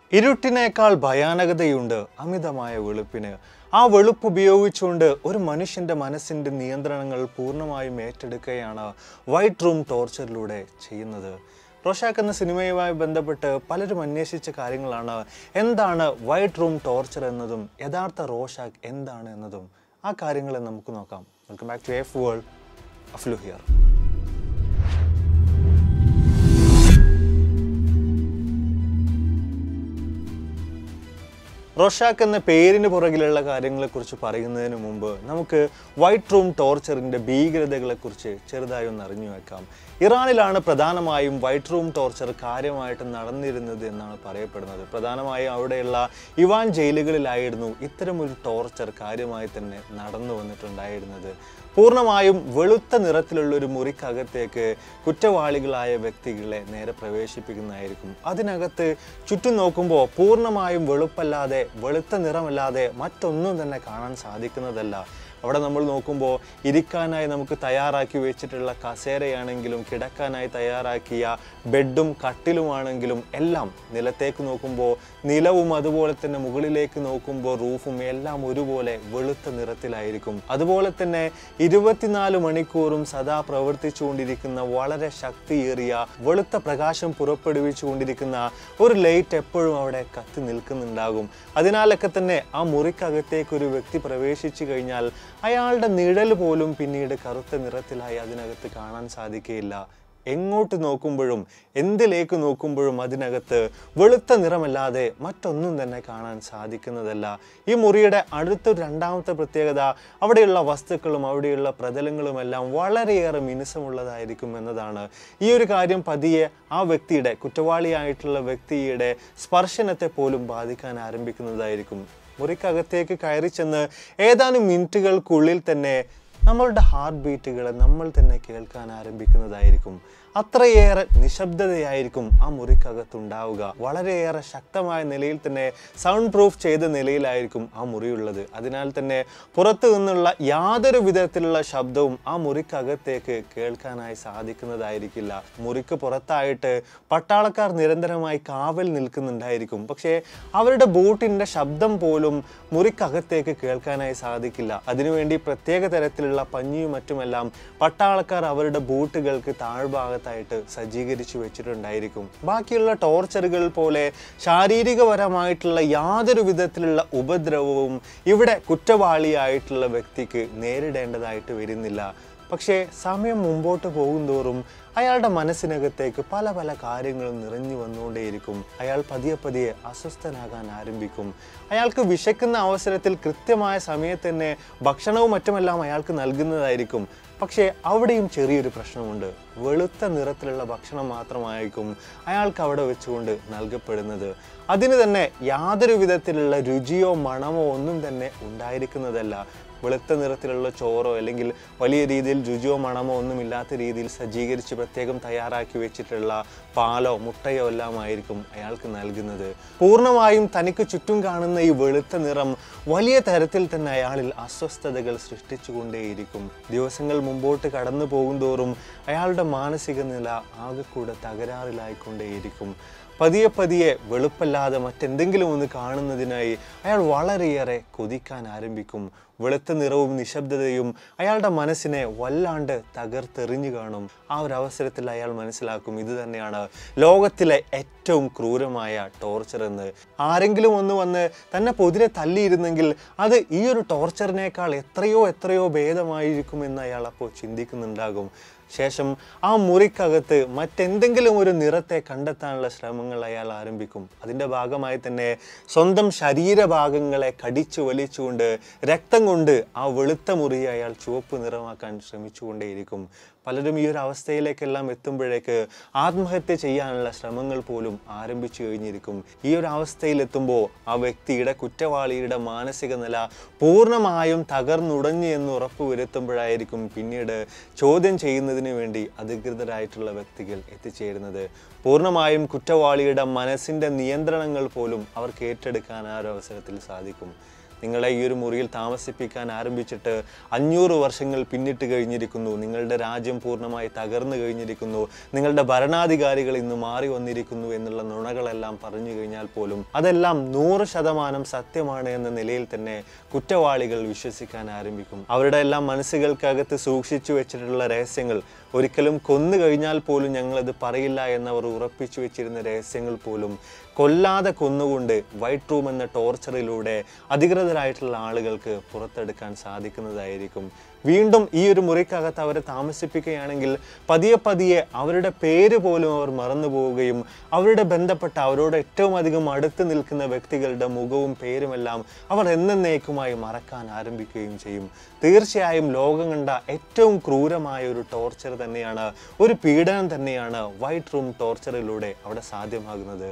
ഇരുട്ടിനേക്കാൾ ഭയാനകതയുണ്ട് അമിതമായ വെളുപ്പിന് ആ വെളുപ്പ് ഉപയോഗിച്ചുകൊണ്ട് ഒരു മനുഷ്യന്റെ മനസ്സിന്റെ നിയന്ത്രണങ്ങൾ പൂർണ്ണമായും ഏറ്റെടുക്കുകയാണ് വൈറ്റ് റൂം ടോർച്ചറിലൂടെ ചെയ്യുന്നത് റോഷാക്ക് എന്ന സിനിമയുമായി ബന്ധപ്പെട്ട് പലരും അന്വേഷിച്ച കാര്യങ്ങളാണ് എന്താണ് വൈറ്റ് റൂം ടോർച്ചർ എന്നതും യഥാർത്ഥ റോഷാക്ക് എന്താണ് എന്നതും ആ കാര്യങ്ങളെ നമുക്ക് നോക്കാം welcome back to F world അഫ്ലു ഹിയർ റോഷാക്ക് എന്ന പേരിന് പുറകിലുള്ള കാര്യങ്ങളെക്കുറിച്ച് പറയുന്നതിന് മുമ്പ് നമുക്ക് വൈറ്റ് റൂം ടോർച്ചറിൻ്റെ ഭീകരതകളെക്കുറിച്ച് ചെറുതായി ഒന്ന് അറിഞ്ഞു വെക്കാം ഇറാനിലാണ് പ്രധാനമായും വൈറ്റ് റൂം ടോർച്ചർ കാര്യമായിട്ട് നടന്നിരുന്നത് എന്നാണ് പറയപ്പെടുന്നത് പ്രധാനമായും അവിടെയുള്ള ഇവാൻ ജയിലുകളിലായിരുന്നു ഇത്തരമൊരു ടോർച്ചർ കാര്യമായി തന്നെ നടന്നു വന്നിട്ടുണ്ടായിരുന്നത് പൂർണ്ണമായും വെളുത്ത നിറത്തിലുള്ള ഒരു മുറിക്കകത്തേക്ക് കുറ്റവാളികളായ വ്യക്തികളെ നേരെ പ്രവേശിപ്പിക്കുന്നതായിരിക്കും അതിനകത്ത് ചുറ്റും നോക്കുമ്പോൾ പൂർണ്ണമായും വെളുപ്പല്ലാതെ വെളുത്ത നിറമല്ലാതെ മറ്റൊന്നും തന്നെ കാണാൻ സാധിക്കുന്നതല്ല അവിടെ നമ്മൾ നോക്കുമ്പോൾ ഇരിക്കാനായി നമുക്ക് തയ്യാറാക്കി വെച്ചിട്ടുള്ള കസേരയാണെങ്കിലും കിടക്കാനായി തയ്യാറാക്കിയ ബെഡും കട്ടിലുമാണെങ്കിലും എല്ലാം നിലത്തേക്ക് നോക്കുമ്പോൾ നിലവും അതുപോലെ തന്നെ മുകളിലേക്ക് നോക്കുമ്പോൾ റൂഫും എല്ലാം ഒരുപോലെ വെളുത്ത നിറത്തിലായിരിക്കും അതുപോലെ തന്നെ ഇരുപത്തിനാല് മണിക്കൂറും സദാ പ്രവർത്തിച്ചുകൊണ്ടിരിക്കുന്ന വളരെ ശക്തിയേറിയ വെളുത്ത പ്രകാശം പുറപ്പെടുവിച്ചുകൊണ്ടിരിക്കുന്ന ഒരു ലൈറ്റ് എപ്പോഴും അവിടെ കത്തി നിൽക്കുന്നുണ്ടാകും അതിനാലൊക്കെ തന്നെ ആ മുറിക്കകത്തേക്ക് ഒരു വ്യക്തി പ്രവേശിച്ചു കഴിഞ്ഞാൽ അയാളുടെ നിഴൽ പോലും പിന്നീട് കറുത്ത നിറത്തിലായി അതിനകത്ത് കാണാൻ സാധിക്കുകയില്ല എങ്ങോട്ട് നോക്കുമ്പോഴും എന്തിലേക്ക് നോക്കുമ്പോഴും അതിനകത്ത് വെളുത്ത നിറമല്ലാതെ മറ്റൊന്നും തന്നെ കാണാൻ സാധിക്കുന്നതല്ല ഈ മുറിയുടെ അടുത്തൊരു രണ്ടാമത്തെ പ്രത്യേകത അവിടെയുള്ള വസ്തുക്കളും അവിടെയുള്ള പ്രതലങ്ങളും എല്ലാം വളരെയേറെ മിനുസമുള്ളതായിരിക്കും എന്നതാണ് ഈ ഒരു കാര്യം പതിയെ ആ വ്യക്തിയുടെ കുറ്റവാളിയായിട്ടുള്ള വ്യക്തിയുടെ സ്പർശനത്തെ പോലും ബാധിക്കാൻ ആരംഭിക്കുന്നതായിരിക്കും മുറിക്കകത്തേക്ക് കയറി ചെന്ന് ഏതാനും മിനിറ്റുകൾക്കുള്ളിൽ തന്നെ നമ്മളുടെ ഹാർട്ട് ബീറ്റുകൾ നമ്മൾ തന്നെ കേൾക്കാൻ ആരംഭിക്കുന്നതായിരിക്കും അത്രയേറെ നിശബ്ദതയായിരിക്കും ആ മുറിക്കകത്തുണ്ടാവുക വളരെയേറെ ശക്തമായ നിലയിൽ തന്നെ സൗണ്ട് പ്രൂഫ് ചെയ്ത നിലയിലായിരിക്കും ആ മുറിയുള്ളത് അതിനാൽ തന്നെ പുറത്തു നിന്നുള്ള യാതൊരു വിധത്തിലുള്ള ശബ്ദവും ആ മുറിക്കകത്തേക്ക് കേൾക്കാനായി സാധിക്കുന്നതായിരിക്കില്ല മുറിക്ക് പുറത്തായിട്ട് പട്ടാളക്കാർ നിരന്തരമായി കാവൽ നിൽക്കുന്നുണ്ടായിരിക്കും പക്ഷേ അവരുടെ ബൂട്ടിൻ്റെ ശബ്ദം പോലും മുറിക്കകത്തേക്ക് കേൾക്കാനായി സാധിക്കില്ല അതിനുവേണ്ടി പ്രത്യേക തരത്തിലുള്ള പഞ്ഞിയും മറ്റുമെല്ലാം പട്ടാളക്കാർ അവരുടെ ബൂട്ടുകൾക്ക് താഴ്ഭാഗത്തായിട്ട് സജ്ജീകരിച്ചു വെച്ചിട്ടുണ്ടായിരിക്കും ബാക്കിയുള്ള ടോർച്ചറുകൾ പോലെ ശാരീരികപരമായിട്ടുള്ള യാതൊരു വിധത്തിലുള്ള ഉപദ്രവവും ഇവിടെ കുറ്റവാളിയായിട്ടുള്ള വ്യക്തിക്ക് നേരിടേണ്ടതായിട്ട് വരുന്നില്ല പക്ഷേ സമയം മുമ്പോട്ട് പോകുന്തോറും അയാളുടെ മനസ്സിനകത്തേക്ക് പല പല കാര്യങ്ങളും നിറഞ്ഞു വന്നുകൊണ്ടേയിരിക്കും അയാൾ പതിയെ പതിയെ അസ്വസ്ഥനാകാൻ ആരംഭിക്കും അയാൾക്ക് വിശക്കുന്ന അവസരത്തിൽ കൃത്യമായ സമയത്ത് തന്നെ ഭക്ഷണവും മറ്റുമെല്ലാം അയാൾക്ക് നൽകുന്നതായിരിക്കും പക്ഷേ അവിടെയും ചെറിയൊരു പ്രശ്നമുണ്ട് വെളുത്ത നിറത്തിലുള്ള ഭക്ഷണം മാത്രമായിരിക്കും അയാൾക്ക് അവിടെ വെച്ചുകൊണ്ട് നൽകപ്പെടുന്നത് അതിന് തന്നെ യാതൊരു വിധത്തിലുള്ള രുചിയോ മണമോ ഒന്നും തന്നെ ഉണ്ടായിരിക്കുന്നതല്ല വെളുത്ത നിറത്തിലുള്ള ചോറോ അല്ലെങ്കിൽ വലിയ രീതിയിൽ രുചിയോ മണമോ ഒന്നും ഇല്ലാത്ത രീതിയിൽ സജ്ജീകരിച്ച് പ്രത്യേകം തയ്യാറാക്കി വെച്ചിട്ടുള്ള പാലോ മുട്ടയോ എല്ലാമായിരിക്കും അയാൾക്ക് നൽകുന്നത് പൂർണ്ണമായും തനിക്ക് ചുറ്റും കാണുന്ന ഈ വെളുത്ത നിറം വലിയ തരത്തിൽ തന്നെ അയാളിൽ അസ്വസ്ഥതകൾ സൃഷ്ടിച്ചുകൊണ്ടേയിരിക്കും ദിവസങ്ങൾ മുമ്പോട്ട് കടന്നു പോകുന്തോറും അയാളുടെ മാനസിക നില ആകെക്കൂടെ തകരാറിലായിക്കൊണ്ടേയിരിക്കും പതിയെ പതിയെ വെളുപ്പല്ലാതെ മറ്റെന്തെങ്കിലും ഒന്ന് കാണുന്നതിനായി അയാൾ വളരെയേറെ കൊതിക്കാൻ ആരംഭിക്കും വെളുത്ത നിറവും നിശബ്ദതയും അയാളുടെ മനസ്സിനെ വല്ലാണ്ട് തകർത്തെറിഞ്ഞു കാണും ആ ഒരു അവസരത്തിൽ അയാൾ മനസ്സിലാക്കും ഇത് തന്നെയാണ് ലോകത്തിലെ ഏറ്റവും ക്രൂരമായ ടോർച്ചർ എന്ന് ആരെങ്കിലും ഒന്ന് വന്ന് തന്നെ പൊതിരെ തല്ലിയിരുന്നെങ്കിൽ അത് ഈ ഒരു ടോർച്ചറിനേക്കാൾ എത്രയോ എത്രയോ ഭേദമായിരിക്കുമെന്ന് അയാൾ അപ്പോൾ ചിന്തിക്കുന്നുണ്ടാകും ശേഷം ആ മുറിക്കകത്ത് മറ്റെന്തെങ്കിലും ഒരു നിറത്തെ കണ്ടെത്താനുള്ള ശ്രമങ്ങൾ അയാൾ ആരംഭിക്കും അതിൻ്റെ ഭാഗമായി തന്നെ സ്വന്തം ശരീരഭാഗങ്ങളെ കടിച്ചു വലിച്ചുകൊണ്ട് രക്തം കൊണ്ട് ആ വെളുത്ത മുറി അയാൾ ചുവപ്പ് നിറമാക്കാൻ ശ്രമിച്ചുകൊണ്ടേയിരിക്കും പലരും ഈ ഒരു അവസ്ഥയിലേക്കെല്ലാം എത്തുമ്പോഴേക്ക് ആത്മഹത്യ ചെയ്യാനുള്ള ശ്രമങ്ങൾ പോലും ആരംഭിച്ചു കഴിഞ്ഞിരിക്കും ഈ ഒരു അവസ്ഥയിൽ എത്തുമ്പോൾ ആ വ്യക്തിയുടെ കുറ്റവാളിയുടെ മാനസിക നില പൂർണ്ണമായും തകർന്നുടഞ്ഞു എന്ന് ഉറപ്പ് വരുത്തുമ്പോഴായിരിക്കും പിന്നീട് ചോദ്യം ചെയ്യുന്നതിന് വേണ്ടി അധികൃതരായിട്ടുള്ള വ്യക്തികൾ എത്തിച്ചേരുന്നത് പൂർണ്ണമായും കുറ്റവാളിയുടെ മനസ്സിൻ്റെ നിയന്ത്രണങ്ങൾ പോലും അവർക്ക് ഏറ്റെടുക്കാൻ ആ ഒരു അവസരത്തിൽ സാധിക്കും നിങ്ങളെ ഈ ഒരു മുറിയിൽ താമസിപ്പിക്കാൻ ആരംഭിച്ചിട്ട് അഞ്ഞൂറ് വർഷങ്ങൾ പിന്നിട്ട് കഴിഞ്ഞിരിക്കുന്നു നിങ്ങളുടെ രാജ്യം പൂർണ്ണമായി തകർന്നു കഴിഞ്ഞിരിക്കുന്നു നിങ്ങളുടെ ഭരണാധികാരികൾ ഇന്ന് മാറി വന്നിരിക്കുന്നു എന്നുള്ള നുണകളെല്ലാം പറഞ്ഞു കഴിഞ്ഞാൽ പോലും അതെല്ലാം നൂറ് ശതമാനം സത്യമാണ് എന്ന നിലയിൽ തന്നെ കുറ്റവാളികൾ വിശ്വസിക്കാൻ ആരംഭിക്കും അവരുടെ എല്ലാം മനസ്സുകൾക്കകത്ത് സൂക്ഷിച്ചു വെച്ചിട്ടുള്ള രഹസ്യങ്ങൾ ഒരിക്കലും കൊന്നു കഴിഞ്ഞാൽ പോലും ഞങ്ങളത് പറയില്ല എന്നവർ ഉറപ്പിച്ചു വെച്ചിരുന്ന രഹസ്യങ്ങൾ പോലും കൊല്ലാതെ കൊന്നുകൊണ്ട് വൈറ്റ് റൂം എന്ന ടോർച്ചറിലൂടെ അധികൃതരായിട്ടുള്ള ആളുകൾക്ക് പുറത്തെടുക്കാൻ സാധിക്കുന്നതായിരിക്കും വീണ്ടും ഈ ഒരു മുറിക്കകത്ത് അവരെ താമസിപ്പിക്കുകയാണെങ്കിൽ പതിയെ പതിയെ അവരുടെ പേര് പോലും അവർ മറന്നു പോവുകയും അവരുടെ ബന്ധപ്പെട്ട അവരോട് ഏറ്റവും അധികം അടുത്ത് നിൽക്കുന്ന വ്യക്തികളുടെ മുഖവും പേരുമെല്ലാം അവർ എന്നേക്കുമായി മറക്കാൻ ആരംഭിക്കുകയും ചെയ്യും തീർച്ചയായും ലോകം കണ്ട ഏറ്റവും ക്രൂരമായ ഒരു ടോർച്ചർ തന്നെയാണ് ഒരു പീഡനം തന്നെയാണ് വൈറ്റ് റൂം ടോർച്ചറിലൂടെ അവിടെ സാധ്യമാകുന്നത്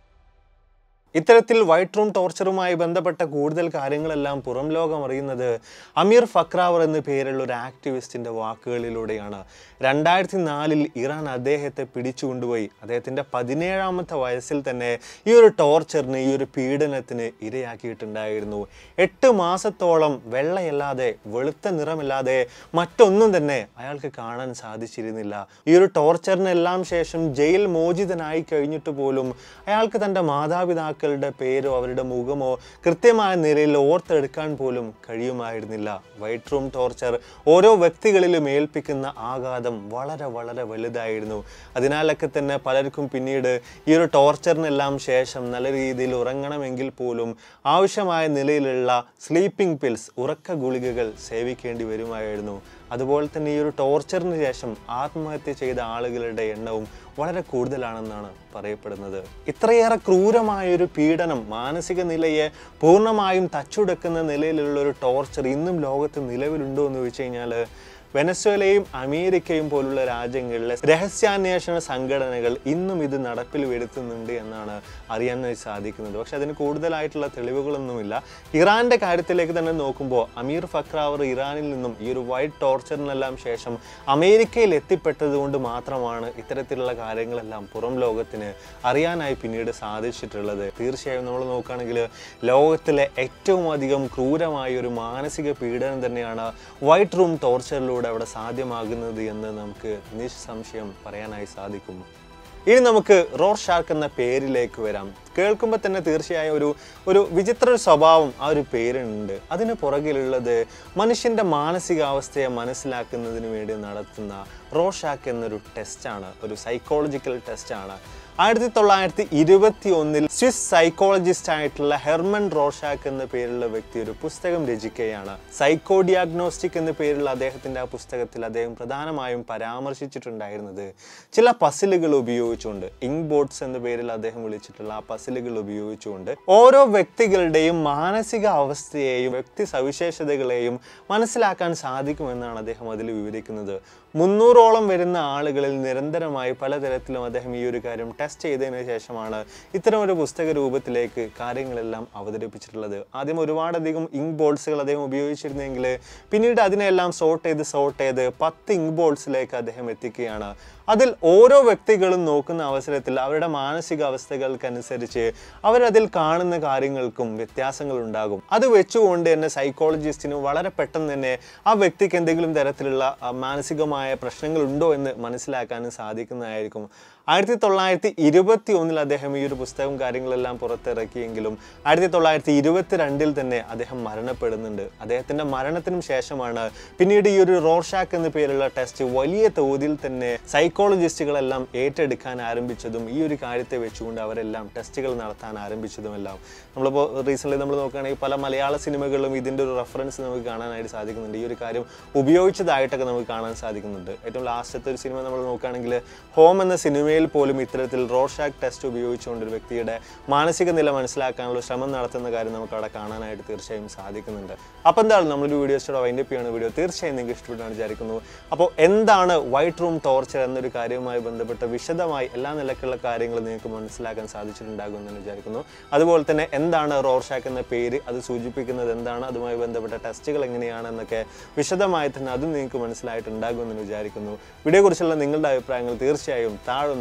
ഇത്തരത്തിൽ വൈറ്റ് റൂം ടോർച്ചറുമായി ബന്ധപ്പെട്ട കൂടുതൽ കാര്യങ്ങളെല്ലാം പുറം ലോകം അറിയുന്നത് അമീർ ഫക്രാവർ എന്ന പേരുള്ള ഒരു ആക്ടിവിസ്റ്റിന്റെ വാക്കുകളിലൂടെയാണ് രണ്ടായിരത്തി നാലിൽ ഇറാൻ അദ്ദേഹത്തെ പിടിച്ചുകൊണ്ടുപോയി അദ്ദേഹത്തിന്റെ പതിനേഴാമത്തെ വയസ്സിൽ തന്നെ ഈ ഒരു ടോർച്ചറിന് ഈ ഒരു പീഡനത്തിന് ഇരയാക്കിയിട്ടുണ്ടായിരുന്നു എട്ട് മാസത്തോളം വെള്ളയല്ലാതെ വെളുത്ത നിറമില്ലാതെ മറ്റൊന്നും തന്നെ അയാൾക്ക് കാണാൻ സാധിച്ചിരുന്നില്ല ഈ ഒരു ടോർച്ചറിനെല്ലാം ശേഷം ജയിൽ മോചിതനായി കഴിഞ്ഞിട്ട് പോലും അയാൾക്ക് തൻ്റെ മാതാപിതാക്കൾ മക്കളുടെ പേരോ അവരുടെ മുഖമോ കൃത്യമായ നിലയിൽ ഓർത്തെടുക്കാൻ പോലും കഴിയുമായിരുന്നില്ല വൈറ്റ് റൂം ടോർച്ചർ ഓരോ വ്യക്തികളിലും ഏൽപ്പിക്കുന്ന ആഘാതം വളരെ വളരെ വലുതായിരുന്നു അതിനാലൊക്കെ തന്നെ പലർക്കും പിന്നീട് ഈ ഒരു ടോർച്ചറിനെല്ലാം ശേഷം നല്ല രീതിയിൽ ഉറങ്ങണമെങ്കിൽ പോലും ആവശ്യമായ നിലയിലുള്ള സ്ലീപ്പിംഗ് പിൽസ് ഉറക്ക ഗുളികകൾ സേവിക്കേണ്ടി വരുമായിരുന്നു അതുപോലെ തന്നെ ഈ ഒരു ടോർച്ചറിന് ശേഷം ആത്മഹത്യ ചെയ്ത ആളുകളുടെ എണ്ണവും വളരെ കൂടുതലാണെന്നാണ് പറയപ്പെടുന്നത് ഇത്രയേറെ ക്രൂരമായ ഒരു പീഡനം മാനസിക നിലയെ പൂർണ്ണമായും തച്ചുടക്കുന്ന നിലയിലുള്ള ഒരു ടോർച്ചർ ഇന്നും ലോകത്ത് നിലവിലുണ്ടോ എന്ന് ചോദിച്ചു കഴിഞ്ഞാൽ വെനസ്വേലയും അമേരിക്കയും പോലുള്ള രാജ്യങ്ങളിലെ രഹസ്യാന്വേഷണ സംഘടനകൾ ഇന്നും ഇത് നടപ്പിൽ വരുത്തുന്നുണ്ട് എന്നാണ് അറിയാൻ സാധിക്കുന്നത് പക്ഷെ അതിന് കൂടുതലായിട്ടുള്ള തെളിവുകളൊന്നുമില്ല ഇറാന്റെ കാര്യത്തിലേക്ക് തന്നെ നോക്കുമ്പോൾ അമീർ ഫക്രാവർ ഇറാനിൽ നിന്നും ഈ ഒരു വൈറ്റ് ടോർച്ചറിനെല്ലാം ശേഷം അമേരിക്കയിൽ എത്തിപ്പെട്ടത് കൊണ്ട് മാത്രമാണ് ഇത്തരത്തിലുള്ള കാര്യങ്ങളെല്ലാം പുറം ലോകത്തിന് അറിയാനായി പിന്നീട് സാധിച്ചിട്ടുള്ളത് തീർച്ചയായും നമ്മൾ നോക്കുകയാണെങ്കിൽ ലോകത്തിലെ ഏറ്റവും അധികം ക്രൂരമായ ഒരു മാനസിക പീഡനം തന്നെയാണ് വൈറ്റ് റൂം ടോർച്ചറിലൂടെ അവിടെ സാധ്യമാകുന്നത് എന്ന് നമുക്ക് നിസ്സംശയം പറയാനായി സാധിക്കും ഇനി നമുക്ക് റോർ ഷാർക്ക് എന്ന പേരിലേക്ക് വരാം കേൾക്കുമ്പോൾ തന്നെ തീർച്ചയായും ഒരു ഒരു വിചിത്ര ഒരു സ്വഭാവം ആ ഒരു പേരിനുണ്ട് അതിന് പുറകിലുള്ളത് മനുഷ്യൻ്റെ മാനസികാവസ്ഥയെ മനസ്സിലാക്കുന്നതിന് വേണ്ടി നടത്തുന്ന റോഷാക്ക് എന്നൊരു ടെസ്റ്റാണ് ഒരു സൈക്കോളജിക്കൽ ടെസ്റ്റാണ് ആയിരത്തി തൊള്ളായിരത്തി ഇരുപത്തി ഒന്നിൽ സ്വിസ് സൈക്കോളജിസ്റ്റ് ആയിട്ടുള്ള ഹെർമൻ റോഷാക്ക് എന്ന പേരുള്ള വ്യക്തി ഒരു പുസ്തകം രചിക്കുകയാണ് സൈക്കോ ഡിയാഗ്നോസ്റ്റിക് എന്ന പേരുള്ള അദ്ദേഹത്തിന്റെ ആ പുസ്തകത്തിൽ അദ്ദേഹം പ്രധാനമായും പരാമർശിച്ചിട്ടുണ്ടായിരുന്നത് ചില പസിലുകൾ ഉപയോഗിച്ചുകൊണ്ട് ഇങ്ക് ബോർഡ്സ് എന്ന പേരിൽ അദ്ദേഹം വിളിച്ചിട്ടുള്ള ആ പസിലുകൾ ഉപയോഗിച്ചുകൊണ്ട് ഓരോ വ്യക്തികളുടെയും മാനസിക അവസ്ഥയെയും വ്യക്തി സവിശേഷതകളെയും മനസ്സിലാക്കാൻ സാധിക്കുമെന്നാണ് അദ്ദേഹം അതിൽ വിവരിക്കുന്നത് മുന്നൂറോളം വരുന്ന ആളുകളിൽ നിരന്തരമായി പലതരത്തിലും അദ്ദേഹം ഈ ഒരു കാര്യം ടെസ്റ്റ് ചെയ്തതിന് ശേഷമാണ് ഇത്തരം ഒരു പുസ്തക രൂപത്തിലേക്ക് കാര്യങ്ങളെല്ലാം അവതരിപ്പിച്ചിട്ടുള്ളത് ആദ്യം ഒരുപാടധികം ഇങ്ക് ബോൾസുകൾ അദ്ദേഹം ഉപയോഗിച്ചിരുന്നെങ്കിൽ പിന്നീട് അതിനെല്ലാം സോർട്ട് ചെയ്ത് സോർട്ട് ചെയ്ത് പത്ത് ഇങ്ക് ബോൾസിലേക്ക് അദ്ദേഹം എത്തിക്കുകയാണ് അതിൽ ഓരോ വ്യക്തികളും നോക്കുന്ന അവസരത്തിൽ അവരുടെ മാനസികാവസ്ഥകൾക്കനുസരിച്ച് അവരതിൽ കാണുന്ന കാര്യങ്ങൾക്കും വ്യത്യാസങ്ങൾ ഉണ്ടാകും അത് വെച്ചുകൊണ്ട് തന്നെ സൈക്കോളജിസ്റ്റിന് വളരെ പെട്ടെന്ന് തന്നെ ആ വ്യക്തിക്ക് എന്തെങ്കിലും തരത്തിലുള്ള ആ, മാനസികമായ പ്രശ്നങ്ങൾ ഉണ്ടോ എന്ന് മനസ്സിലാക്കാനും സാധിക്കുന്നതായിരിക്കും ആയിരത്തി തൊള്ളായിരത്തി ഇരുപത്തി ഒന്നിൽ അദ്ദേഹം ഈ ഒരു പുസ്തകം കാര്യങ്ങളെല്ലാം പുറത്തിറക്കിയെങ്കിലും ആയിരത്തി തൊള്ളായിരത്തി ഇരുപത്തി രണ്ടിൽ തന്നെ അദ്ദേഹം മരണപ്പെടുന്നുണ്ട് അദ്ദേഹത്തിന്റെ മരണത്തിനും ശേഷമാണ് പിന്നീട് ഈ ഒരു റോർഷാക്ക് എന്ന പേരുള്ള ടെസ്റ്റ് വലിയ തോതിൽ തന്നെ സൈക്കോളജിസ്റ്റുകളെല്ലാം ഏറ്റെടുക്കാൻ ആരംഭിച്ചതും ഈ ഒരു കാര്യത്തെ വെച്ചുകൊണ്ട് അവരെല്ലാം ടെസ്റ്റുകൾ നടത്താൻ ആരംഭിച്ചതുമെല്ലാം നമ്മളിപ്പോൾ റീസെൻ്റ്ലി നമ്മൾ നോക്കുകയാണെങ്കിൽ പല മലയാള സിനിമകളിലും ഇതിൻ്റെ ഒരു റെഫറൻസ് നമുക്ക് കാണാനായിട്ട് സാധിക്കുന്നുണ്ട് ഈ ഒരു കാര്യം ഉപയോഗിച്ചതായിട്ടൊക്കെ നമുക്ക് കാണാൻ സാധിക്കുന്നുണ്ട് ഏറ്റവും ലാസ്റ്റത്തെ ഒരു സിനിമ നമ്മൾ നോക്കുകയാണെങ്കിൽ ഹോം എന്ന സിനിമയിൽ പോലും ഇത്തരത്തിൽ റോഷാക്ക് ടെസ്റ്റ് ഉപയോഗിച്ചുകൊണ്ട് ഒരു വ്യക്തിയുടെ മാനസിക നില മനസ്സിലാക്കാനുള്ള ശ്രമം നടത്തുന്ന കാര്യം നമുക്ക് അവിടെ കാണാനായിട്ട് തീർച്ചയായും സാധിക്കുന്നുണ്ട് അപ്പോൾ എന്താണ് നമ്മളൊരു വീഡിയോസ്റ്റോടെ വൈൻഡപ്പ് ചെയ്യുന്ന വീഡിയോ തീർച്ചയായും നിങ്ങൾക്ക് ഇഷ്ടപ്പെട്ടാണ് വിചാരിക്കുന്നു അപ്പോൾ എന്താണ് വൈറ്റ് റൂം ടോർച്ചർ എന്നൊരു കാര്യവുമായി ബന്ധപ്പെട്ട് വിശദമായി എല്ലാ നിലക്കുള്ള കാര്യങ്ങൾ നിങ്ങൾക്ക് മനസ്സിലാക്കാൻ സാധിച്ചിട്ടുണ്ടാകുമെന്ന് വിചാരിക്കുന്നു അതുപോലെ തന്നെ എന്താണ് റോർഷാക്ക് എന്ന പേര് അത് സൂചിപ്പിക്കുന്നത് എന്താണ് അതുമായി ബന്ധപ്പെട്ട ടെസ്റ്റുകൾ എങ്ങനെയാണ് എന്നൊക്കെ വിശദമായി തന്നെ അതും നിങ്ങൾക്ക് മനസ്സിലായിട്ടുണ്ടാകുമെന്ന് വിചാരിക്കുന്നു വീഡിയോയെക്കുറിച്ചുള്ള നിങ്ങളുടെ അഭിപ്രായങ്ങൾ തീർച്ചയായും താഴെ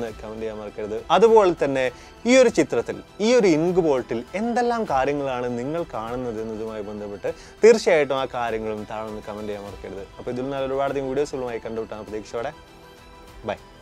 എന്ന് കമൻറ്റ് ചെയ്യാൻ മറക്കരുത് അതുപോലെ തന്നെ ഈ ഒരു ചിത്രത്തിൽ ഈ ഒരു ഇങ്ക് ബോൾട്ടിൽ എന്തെല്ലാം കാര്യങ്ങളാണ് നിങ്ങൾ കാണുന്നത് എന്നതുമായി ബന്ധപ്പെട്ട് തീർച്ചയായിട്ടും ആ കാര്യങ്ങളും താഴെ കമൻറ്റ് ചെയ്യാൻ മറക്കരുത് അപ്പോൾ ഇതിൽ നല്ല ഒരുപാട് വീഡിയോസുകളുമായി കണ്ടുവിട്ടാണ് പ്രതീക്ഷയോടെ ബൈ